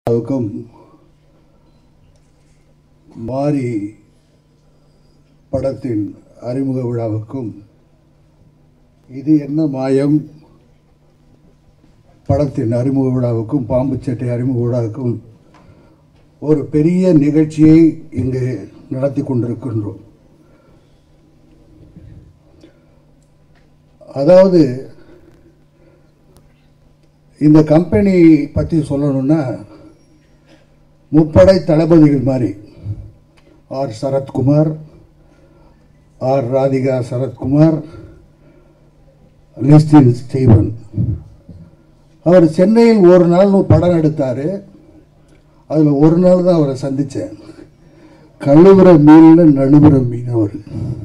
அதுக்கும் மாரி படத்தின் அறிமுக விழாவுக்கும் இது என்ன மாயம் படத்தின் அறிமுக விழாவுக்கும் பாம்புச்சட்டை அறிமுக விழாவுக்கும் ஒரு பெரிய நிகழ்ச்சியை இங்கு நடத்தி கொண்டிருக்கின்றோம் அதாவது இந்த கம்பெனி பற்றி சொல்லணும்னா முப்படை தளபதிகள் மாதிரி ஆர் சரத்குமார் ஆர் ராதிகா சரத்குமார் லிஸ்டின் ஸ்டீவன் அவர் சென்னையில் ஒரு நாள் படம் எடுத்தார் அதில் ஒரு நாள் தான் அவரை சந்தித்தேன் கழுவுற மீன் நழுவுற மீன் அவர்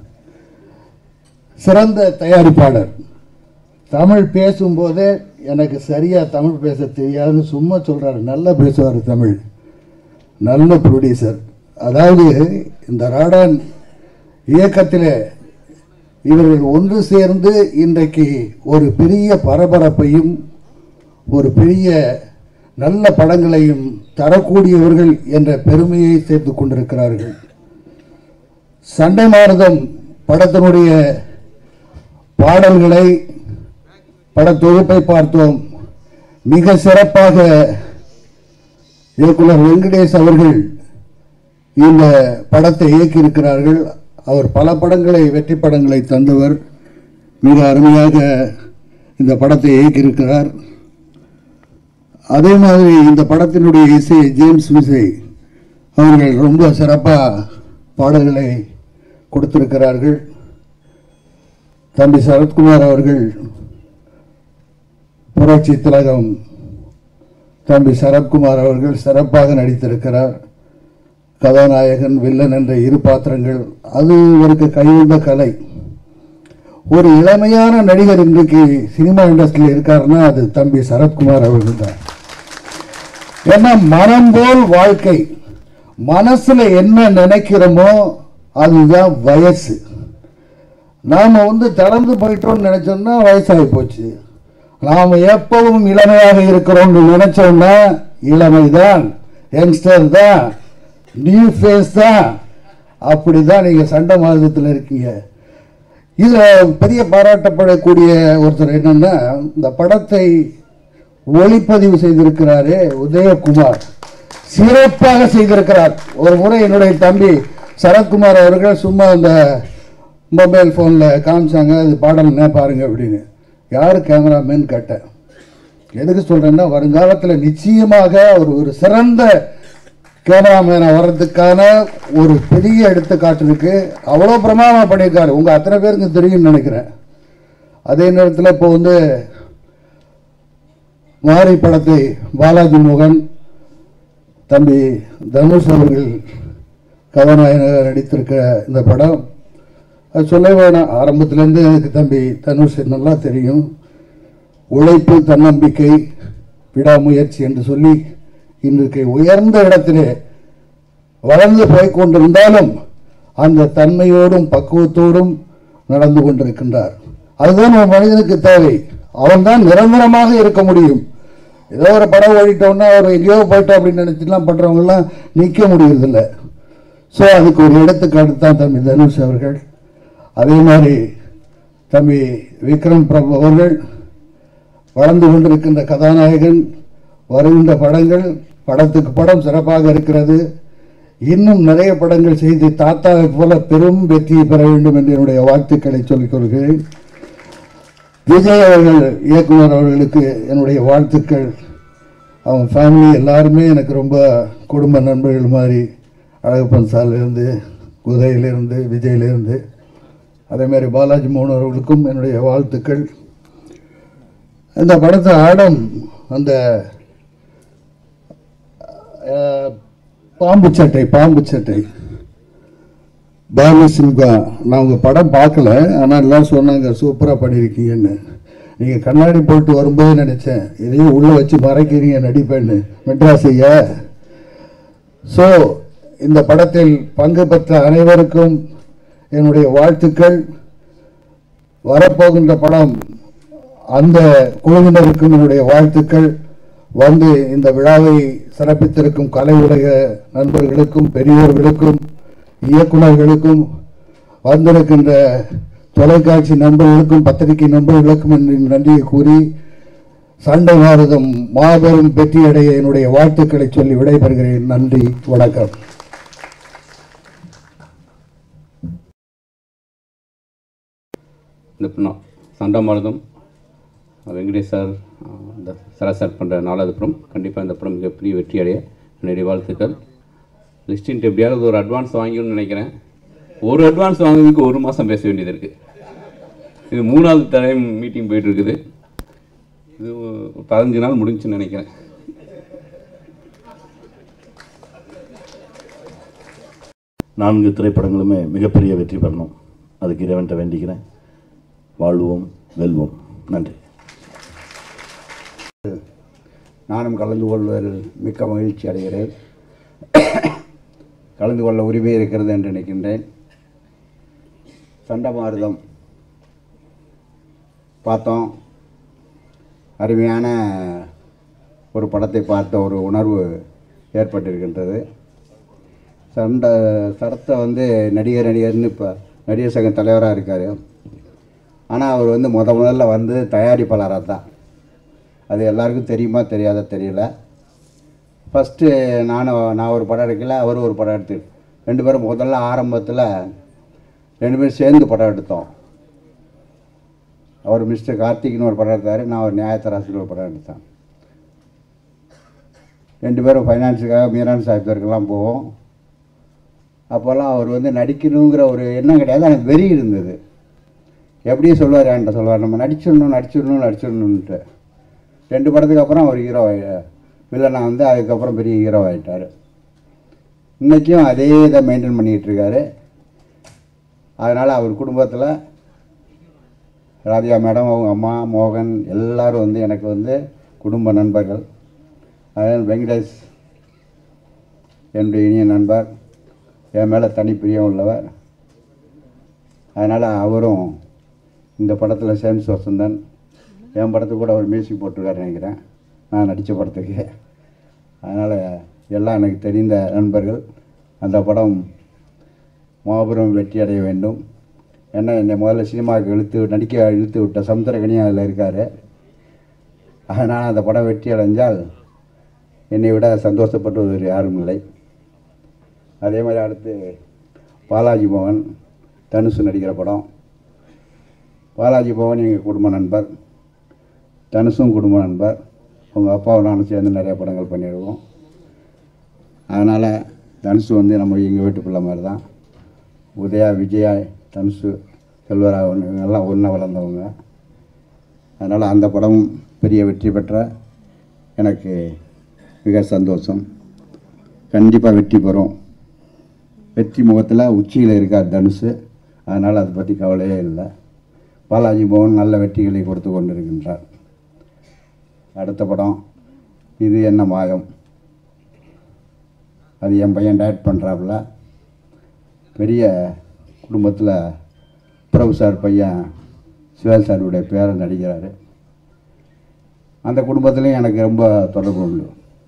சிறந்த தயாரிப்பாளர் தமிழ் பேசும்போதே எனக்கு சரியாக தமிழ் பேச தெரியாதுன்னு சும்மா சொல்கிறாரு நல்லா பேசுவார் தமிழ் நல்ல ப்ரொடியூசர் அதாவது இந்த ராடான் இயக்கத்தில் இவர்கள் ஒன்று சேர்ந்து இன்றைக்கு ஒரு பெரிய பரபரப்பையும் ஒரு பெரிய நல்ல படங்களையும் தரக்கூடியவர்கள் என்ற பெருமையை சேர்த்து கொண்டிருக்கிறார்கள் சண்டை மாரதம் படத்தினுடைய பாடல்களை படத்தொகுப்பை பார்த்தோம் மிக சிறப்பாக இயக்குனர் வெங்கடேஷ் அவர்கள் இந்த படத்தை இயக்கியிருக்கிறார்கள் அவர் பல படங்களை வெற்றி படங்களை தந்தவர் மிக அருமையாக இந்த படத்தை இயக்கியிருக்கிறார் அதே மாதிரி இந்த படத்தினுடைய இசை ஜேம்ஸ் விசை அவர்கள் ரொம்ப சிறப்பாக பாடல்களை கொடுத்திருக்கிறார்கள் தம்பி சரத்குமார் அவர்கள் புரட்சி திலகம் தம்பி சரத்குமார் அவர்கள் சிறப்பாக நடித்திருக்கிறார் கதாநாயகன் வில்லன் என்ற இரு பாத்திரங்கள் அது இவருக்கு கைவந்த கலை ஒரு இளமையான நடிகர் இன்றைக்கு சினிமா இண்டஸ்ட்ரியில் இருக்காருன்னா அது தம்பி சரத்குமார் அவர்கள் தான் ஏன்னா மனம் போல் வாழ்க்கை மனசுல என்ன நினைக்கிறோமோ அதுதான் வயசு நாம வந்து தளர்ந்து போயிட்டோம்னு நினைச்சோம்னா வயசாகி போச்சு நாம் எப்பவும் இளமையாக இருக்கிறோம்னு நினைச்சோம்னா இளமை தான் யங்ஸ்டர் தான் நியூ ஃபேஸ் தான் அப்படி தான் நீங்கள் சண்டை மாதத்தில் இருக்கீங்க இதில் பெரிய பாராட்டப்படக்கூடிய ஒருத்தர் என்னன்னா இந்த படத்தை ஒளிப்பதிவு செய்திருக்கிறாரே உதயகுமார் சிறப்பாக செய்திருக்கிறார் ஒரு முறை என்னுடைய தம்பி சரத்குமார் அவர்கள் சும்மா அந்த மொபைல் ஃபோனில் காமிச்சாங்க அது பாடல்னா பாருங்க அப்படின்னு யார் கேமராமேன் கேட்டேன் எதுக்கு சொல்கிறேன்னா வருங்காலத்தில் நிச்சயமாக அவர் ஒரு சிறந்த கேமராமேனாக வர்றதுக்கான ஒரு பெரிய எடுத்துக்காட்டு இருக்கு அவ்வளோ பிரமாதமாக பண்ணியிருக்காரு உங்கள் அத்தனை பேருக்கு தெரியும்னு நினைக்கிறேன் அதே நேரத்தில் இப்போ வந்து மாரி படத்தை பாலாஜி மோகன் தம்பி தனுஷ் அவர்கள் கதாநாயகனாக நடித்திருக்க இந்த படம் அது சொல்ல வேணாம் ஆரம்பத்துலேருந்து எனக்கு தம்பி தனுஷ் நல்லா தெரியும் உழைப்பு தன்னம்பிக்கை விடாமுயற்சி என்று சொல்லி இன்றைக்கு உயர்ந்த இடத்திலே வளர்ந்து போய் கொண்டிருந்தாலும் அந்த தன்மையோடும் பக்குவத்தோடும் நடந்து கொண்டிருக்கின்றார் அதுதான் ஒரு மனிதனுக்கு தேவை அவன்தான் நிரந்தரமாக இருக்க முடியும் ஏதோ ஒரு படம் ஓடிட்டோம்னா ஒரு எங்கேயோ போயிட்டோம் அப்படின்னு நினைச்சுலாம் பண்றவங்கலாம் நிற்க முடியறதில்ல ஸோ அதுக்கு ஒரு எடுத்துக்காட்டு தான் தம்பி தனுஷ் அவர்கள் அதே மாதிரி தம்பி விக்ரம் பிரபு அவர்கள் வளர்ந்து கொண்டிருக்கின்ற கதாநாயகன் வருகின்ற படங்கள் படத்துக்கு படம் சிறப்பாக இருக்கிறது இன்னும் நிறைய படங்கள் செய்து தாத்தாவை போல பெரும் வெற்றியை பெற வேண்டும் என்று என்னுடைய வாழ்த்துக்களை சொல்லிக் கொள்கிறேன் விஜய் அவர்கள் இயக்குனர் அவர்களுக்கு என்னுடைய வாழ்த்துக்கள் அவங்க ஃபேமிலி எல்லாருமே எனக்கு ரொம்ப குடும்ப நண்பர்கள் மாதிரி அழகப்பன் சார்லேருந்து உதயிலிருந்து விஜயிலிருந்து அதே மாதிரி பாலாஜி மோகன் அவர்களுக்கும் என்னுடைய வாழ்த்துக்கள் இந்த படத்தை ஆடம் அந்த அஹ், பாம்பு சட்டை பாம்பு சட்டை பாலு சின்ஹா நான் உங்கள் படம் பார்க்கல ஆனால் எல்லாம் சொன்னாங்க சூப்பராக பண்ணியிருக்கீங்கன்னு நீங்கள் கண்ணாடி போட்டு வரும்போது நினச்சேன் இதையும் உள்ளே வச்சு மறைக்கிறீங்க நடிப்பேன்னு மெட்ராஸ் ஐயா ஸோ இந்த படத்தில் பங்கு பெற்ற அனைவருக்கும் என்னுடைய வாழ்த்துக்கள் வரப்போகின்ற படம் அந்த குழுவினருக்கும் என்னுடைய வாழ்த்துக்கள் வந்து இந்த விழாவை சிறப்பித்திருக்கும் கலை உலக நண்பர்களுக்கும் பெரியோர்களுக்கும் இயக்குநர்களுக்கும் வந்திருக்கின்ற தொலைக்காட்சி நண்பர்களுக்கும் பத்திரிகை நண்பர்களுக்கும் என் நன்றியை கூறி சண்டை பாரதம் மாபெரும் வெற்றியடைய என்னுடைய வாழ்த்துக்களை சொல்லி விடைபெறுகிறேன் நன்றி வணக்கம் இந்த படம் சண்டமாரதம் வெங்கடேஷ் சார் அஹ், இந்த சரா சார் பண்ணுற நாலாவது படம் கண்டிப்பாக இந்த படம் மிகப்பெரிய வெற்றி அடைய என்னுடைய வாழ்த்துக்கள் லிஸ்டின்ட்டு எப்படியாவது ஒரு அட்வான்ஸ் வாங்கிக்கணும்னு நினைக்கிறேன் ஒரு அட்வான்ஸ் வாங்குறதுக்கு ஒரு மாதம் பேச வேண்டியது இருக்குது இது மூணாவது டைம் மீட்டிங் போயிட்டு இருக்குது இது ஒரு பதினஞ்சு நாள் முடிஞ்சுன்னு நினைக்கிறேன் நான்கு திரைப்படங்களுமே மிகப்பெரிய வெற்றி பெறணும் அதுக்கு இறைவன்ட்ட வேண்டிக்கிறேன் வாழ்வோம் வெல்வோம் நன்றி நானும் கலந்து கொள்வதில் மிக்க மகிழ்ச்சி அடைகிறேன் கலந்து கொள்ள உரிமை இருக்கிறது என்று நினைக்கின்றேன் சண்டமாருதம் பார்த்தோம் அருமையான ஒரு படத்தை பார்த்த ஒரு உணர்வு ஏற்பட்டிருக்கின்றது சண்டை சரத்தை வந்து நடிகர் நடிகர்னு இப்போ நடிகர் சங்க தலைவராக இருக்கார் ஆனால் அவர் வந்து முத முதல்ல வந்து தயாரிப்பாளராக தான் அது எல்லாருக்கும் தெரியுமா தெரியாத தெரியல ஃபஸ்ட்டு நானும் நான் ஒரு படம் எடுக்கல அவர் ஒரு படம் எடுத்து ரெண்டு பேரும் முதல்ல ஆரம்பத்தில் ரெண்டு பேரும் சேர்ந்து படம் எடுத்தோம் அவர் மிஸ்டர் கார்த்திக்னு ஒரு படம் எடுத்தார் நான் ஒரு நியாயத்தராசின்னு ஒரு படம் எடுத்தேன் ரெண்டு பேரும் ஃபைனான்ஸுக்காக மீரான் சாஹிப்தருக்கெல்லாம் போவோம் அப்போல்லாம் அவர் வந்து நடிக்கணுங்கிற ஒரு எண்ணம் கிடையாது எனக்கு வெறி இருந்தது எப்படியும் சொல்லுவார் என்கிட்ட சொல்லுவார் நம்ம நடிச்சிடணும் நடிச்சிடணும் நடிச்சிடணுன்ட்டு ரெண்டு படத்துக்கு அப்புறம் அவர் ஹீரோ வில்லனா வந்து அதுக்கப்புறம் பெரிய ஹீரோ ஆகிட்டார் இன்றைக்கும் அதே இதை மெயின்டைன் பண்ணிக்கிட்டு இருக்காரு அதனால் அவர் குடும்பத்தில் ராதிகா மேடம் அவங்க அம்மா மோகன் எல்லாரும் வந்து எனக்கு வந்து குடும்ப நண்பர்கள் அதனால் வெங்கடேஷ் என்னுடைய இனிய நண்பர் என் மேலே தனி பிரியம் உள்ளவர் அதனால் அவரும் இந்த படத்தில் சேம்ஸ் வசந்தன் என் படத்துக்கு கூட அவர் மியூசிக் போட்டிருக்காரு நினைக்கிறேன் நான் நடித்த படத்துக்கு அதனால் எல்லாம் எனக்கு தெரிந்த நண்பர்கள் அந்த படம் மாபெரும் வெற்றி அடைய வேண்டும் ஏன்னா என்னை முதல்ல சினிமாவுக்கு இழுத்து நடிக்க இழுத்து விட்ட சமுத்திரகனி அதில் இருக்கார் அதனால் அந்த படம் வெற்றி அடைஞ்சால் என்னை விட சந்தோஷப்பட்டுவது யாரும் இல்லை அதே மாதிரி அடுத்து பாலாஜி பவன் தனுஷு நடிக்கிற படம் பாலாஜி பவன் எங்கள் குடும்ப நண்பர் தனுஷும் குடும்ப நண்பர் உங்கள் அப்பாவும் நானும் சேர்ந்து நிறைய படங்கள் பண்ணிடுவோம் அதனால் தனுஷு வந்து நம்ம எங்கள் வீட்டு பிள்ளை மாதிரி தான் உதயா விஜயா தனுஷு செல்வராகவன் இவங்கெல்லாம் ஒன்றா வளர்ந்தவங்க அதனால் அந்த படமும் பெரிய வெற்றி பெற்ற எனக்கு மிக சந்தோஷம் கண்டிப்பாக வெற்றி பெறும் வெற்றி முகத்தில் உச்சியில் இருக்கார் தனுஷு அதனால் அதை பற்றி கவலையே இல்லை பாலாஜி பவன் நல்ல வெற்றிகளை கொடுத்து கொண்டிருக்கின்றார் அடுத்த படம் இது என்ன மாயம் அது என் பையன் டயட் பண்ணுறாப்புல பெரிய குடும்பத்தில் பிரபு சார் பையன் சிவா சாருடைய பேரை நடிக்கிறாரு அந்த குடும்பத்துலேயும் எனக்கு ரொம்ப தொடர்பு உண்டு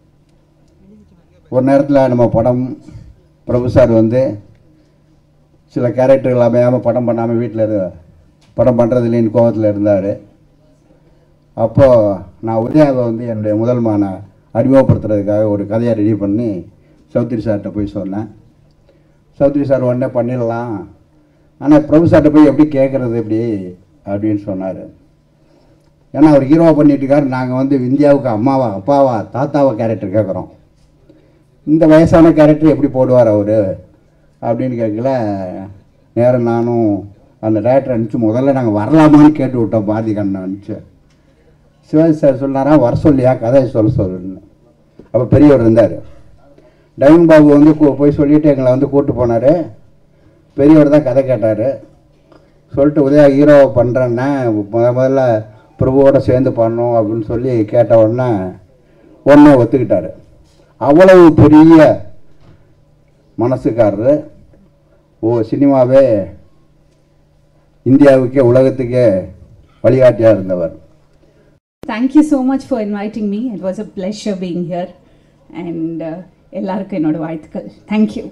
ஒரு நேரத்தில் நம்ம படம் பிரபு சார் வந்து சில கேரக்டர்கள் அமையாமல் படம் பண்ணாமல் வீட்டில் இரு படம் பண்ணுறது இல்லைன்னு கோபத்தில் இருந்தார் அப்போது நான் உதயாவை வந்து என்னுடைய முதல் மகனை அறிமுகப்படுத்துறதுக்காக ஒரு கதையை ரெடி பண்ணி சௌத்ரி சார்கிட்ட போய் சொன்னேன் சௌத்ரி சார் உடனே பண்ணிடலாம் ஆனால் பிரபு சார்கிட்ட போய் எப்படி கேட்குறது எப்படி அப்படின்னு சொன்னார் ஏன்னா அவர் ஹீரோவா பண்ணிட்டு இருக்காரு நாங்கள் வந்து இந்தியாவுக்கு அம்மாவா அப்பாவா தாத்தாவா கேரக்டர் கேட்குறோம் இந்த வயசான கேரக்டர் எப்படி போடுவார் அவர் அப்படின்னு கேட்கல நேரம் நானும் அந்த டேரக்டர் அனுப்பிச்சு முதல்ல நாங்கள் வரலாமான்னு கேட்டு விட்டோம் பாரதி கண்ணன் அனுப்பிச்சு சிவாஜி சார் சொன்னாரா வர சொல்லியா கதையை சொல்ல சொல்லுன்னு அப்போ பெரியவர் இருந்தார் டைமண்ட் பாபு வந்து கூ- போய் சொல்லிட்டு எங்களை வந்து கூப்பிட்டு போனார் பெரியவர் தான் கதை கேட்டார் சொல்லிட்டு உதயா ஹீரோ பண்ணுறேன்னே முத முதல்ல பிரபுவோட சேர்ந்து பண்ணணும் அப்படின்னு சொல்லி கேட்ட உடனே உடனே ஒத்துக்கிட்டாரு அவ்வளவு பெரிய மனசுக்காரரு ஓ சினிமாவே இந்தியாவுக்கே உலகத்துக்கே வழிகாட்டியாக இருந்தவர் Thank you so much for inviting me. It was a pleasure being here. And uh, எல்லாருக்கும் என்னோட வாழ்த்துக்கள் தேங்க்யூ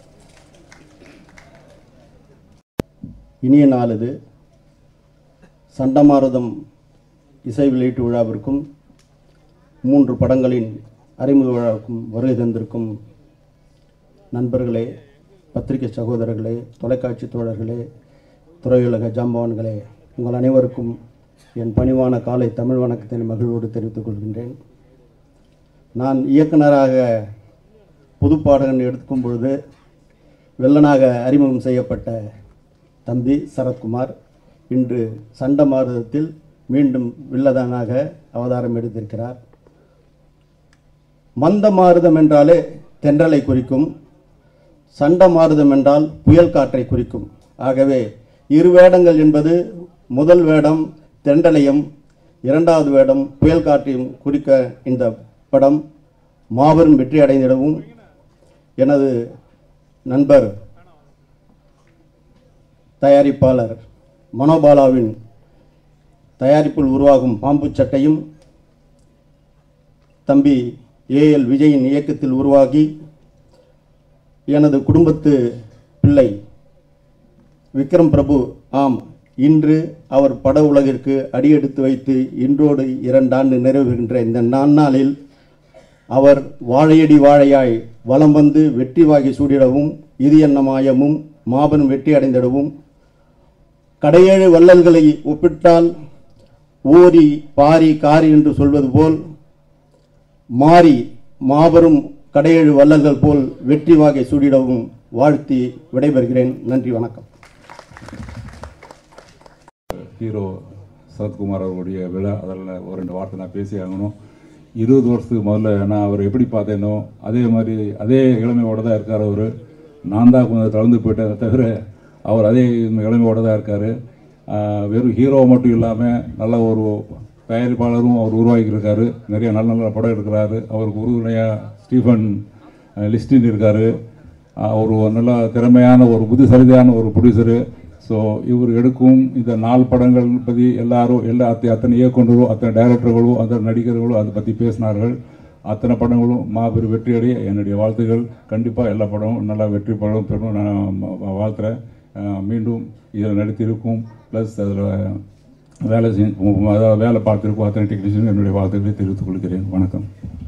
இனிய நாள் இது சண்டமாரதம் இசை வெளியீட்டு விழாவிற்கும் மூன்று படங்களின் அறிமுக விழாவுக்கும் வருகை தந்திருக்கும் நண்பர்களே பத்திரிகை சகோதரர்களே தொலைக்காட்சி தோழர்களே துறையுலக ஜாம்பவான்களே உங்கள் அனைவருக்கும் என் பணிவான காலை தமிழ் வணக்கத்தை மகிழ்வோடு தெரிவித்துக் கொள்கின்றேன் நான் இயக்குனராக புதுப்பாடகன் எடுக்கும் பொழுது வெள்ளனாக அறிமுகம் செய்யப்பட்ட தம்பி சரத்குமார் இன்று சண்டமாரதத்தில் மீண்டும் வில்லதானாக அவதாரம் எடுத்திருக்கிறார் மந்தமாருதம் என்றாலே தென்றலை குறிக்கும் சண்டமாருதம் என்றால் புயல் காற்றை குறிக்கும் ஆகவே இரு வேடங்கள் என்பது முதல் வேடம் தென்றலையும் இரண்டாவது வேடம் புயல் காற்றையும் குறிக்க இந்த படம் மாபெரும் வெற்றி அடைந்திடவும் எனது நண்பர் தயாரிப்பாளர் மனோபாலாவின் தயாரிப்பில் உருவாகும் பாம்பு சட்டையும் தம்பி ஏஎல் விஜயின் இயக்கத்தில் உருவாகி எனது குடும்பத்து பிள்ளை விக்ரம் பிரபு ஆம் இன்று அவர் பட உலகிற்கு அடியெடுத்து வைத்து இன்றோடு இரண்டாண்டு நிறைவுகின்ற இந்த நன்னாளில் அவர் வாழையடி வாழையாய் வலம் வந்து வெற்றி வாகி சூடிடவும் இது என்ன மாயமும் மாபெரும் வெற்றி அடைந்திடவும் கடையேழு வள்ளல்களை ஒப்பிட்டால் ஓரி பாரி காரி என்று சொல்வது போல் மாறி மாபெரும் கடையேழு வள்ளல்கள் போல் வெற்றி வாகை சூடிடவும் வாழ்த்தி விடைபெறுகிறேன் நன்றி வணக்கம் ஹீரோ சரத்குமார் அவர்களுடைய விழா அதில் ஒரு ரெண்டு வார்த்தை நான் பேசி ஆகணும் இருபது வருஷத்துக்கு முதல்ல நான் அவர் எப்படி பார்த்தேனோ அதே மாதிரி அதே இளமையோட தான் இருக்கார் அவர் நான் தான் கொஞ்சம் தளர்ந்து போயிட்டேன் தவிர அவர் அதே இளமையோட தான் இருக்கார் வெறும் ஹீரோ மட்டும் இல்லாமல் நல்ல ஒரு தயாரிப்பாளரும் அவர் உருவாக்கியிருக்காரு நிறைய நல்ல நல்ல படம் எடுக்கிறாரு அவருக்கு உறுதுணையாக ஸ்டீஃபன் அஹ், லிஸ்டின் இருக்கார் ஒரு நல்ல திறமையான ஒரு புத்திசாலியான ஒரு ப்ரொடியூசரு ஸோ இவர் எடுக்கும் இந்த நாலு படங்கள் பற்றி எல்லாரும் எல்லா அத்தை அத்தனை இயக்குனரும் அத்தனை டைரக்டர்களும் அத்தனை நடிகர்களும் அதை பற்றி பேசினார்கள் அத்தனை படங்களும் மாபெரும் வெற்றியடைய என்னுடைய வாழ்த்துக்கள் கண்டிப்பாக எல்லா படமும் நல்லா வெற்றி படம் பெறணும் நான் வா- வாழ்த்துறேன் அஹ் மீண்டும் இதில் நடித்திருக்கும் ப்ளஸ் அதில் வேலை செஞ்சு அதாவது வேலை பார்த்திருக்கும் அத்தனை டெக்னீஷியன் என்னுடைய வாழ்த்துக்களை தெரிவித்துக் கொள்கிறேன் வணக்கம்